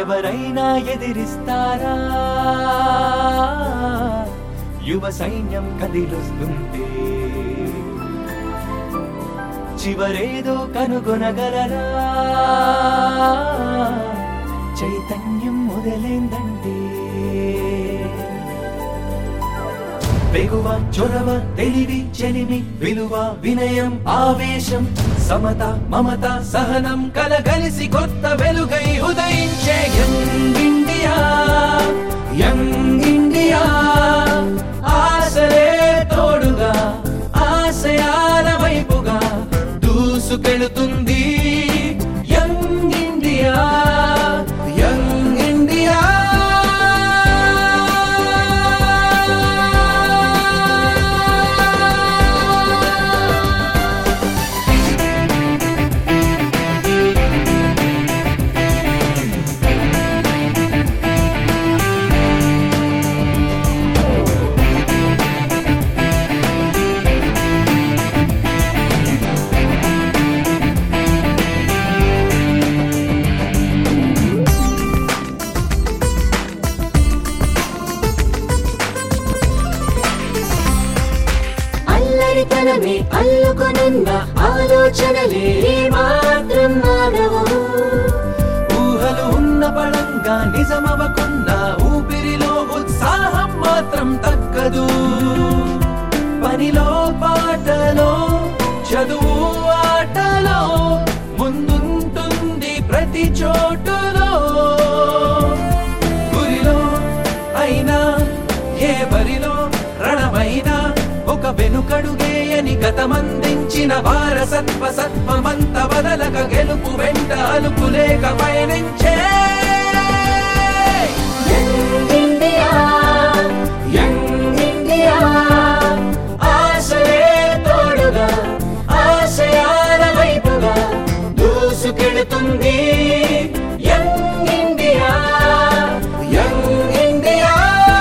ఎవరైనా ఎదిరిస్తారా యువ సైన్యం కదిలొస్తుంటే చివరేదో కనుగొనగలరా చైతన్యం మొదలైందంటే వెగువ చొరవ తెలివి చెలిమి విలువ వినయం ఆవేశం సమత మమత సహనం కలగలిసి కొత్త వెలుగై ఉదయించే యంగ్ ఇండియా యంగ్ ఇండియా ఆశలే తోడుగా ఆశయాల వైపుగా దూసుకెళుతుంది యంగ్ ఇండియా యంగ్ ఇండియా అల్లరితనమే అల్లుకొనున్న ఆలోచనలే మాత్రం ఆగవు ఊహలు ఉన్న పడంగా నిజమవకున్నా ఊపిరిలో ఉత్సాహం మాత్రం తగ్గదు పనిలో పాటలో చదువు ఆటలో ముందుంటుంది ప్రతి చోటులో గురిలో అయినా ఏ బరిలో రణమైనా ఒక వెనుకడుగేయని గతమందించిన వారసత్వ సత్వమంత బదలక గెలుపు వెంట అలుపు లేక పయనించే యంగ్ ఇండియా యంగ్ ఇండియా ఆశలే తోడుగా ఆశయాల వైపుగా దూసుకెళుతుంది young India young India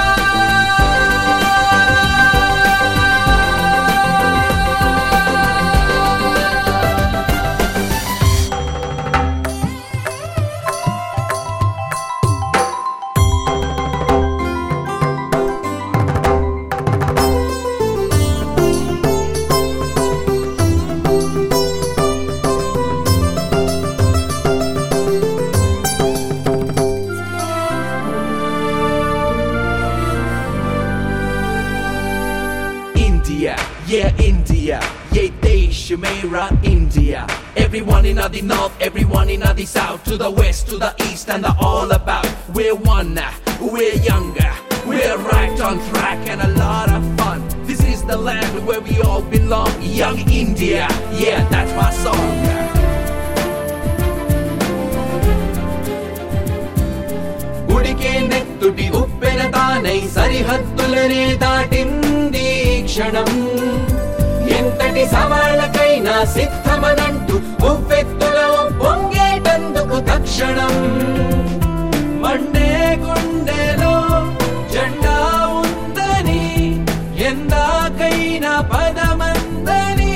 India, yeah, India, yeah, Desh Mera, India. Everyone in the north, everyone in the south, to the west, to the east, and the all about. We're one, now, we're younger, we're right on track, and a lot of fun. This is the land where we all belong. Young India, yeah, that's my song. ఉడికే నెత్తుటి ఉప్పెన తానై సరిహద్దులనే దాటింది ఈ క్షణం ఎంతటి సవాళ్ళకైనా సిద్ధమనంటూ ఉవ్వెత్తులో పొంగేటందుకు తక్షణం Monday గుండెలో జెండా ఉందని ఎందాకైనా పదమందని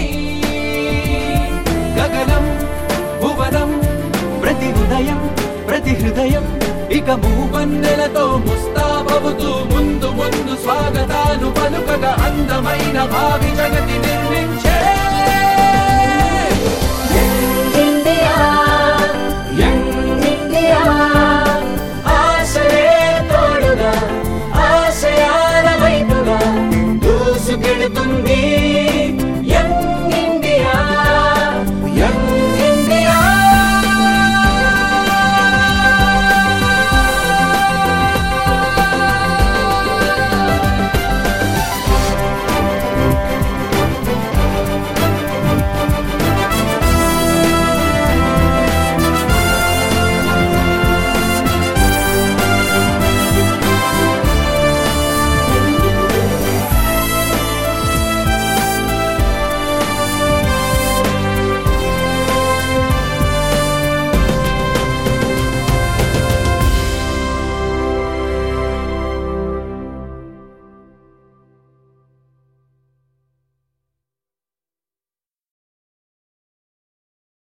గగనం భువనం ప్రతి ఉదయం ప్రతి హృదయం ఇక మూవన్నెలతో ముస్తాబవుతూ ముందు ముందు స్వాగతాలు పలుకగా అందమైన భావి జగతి నిర్మించే యంగ్ ఇండియా యంగ్ ఇండియా ఆశలే తోడుగా ఆశయాల వైపుగా దూసుకెళుతుంది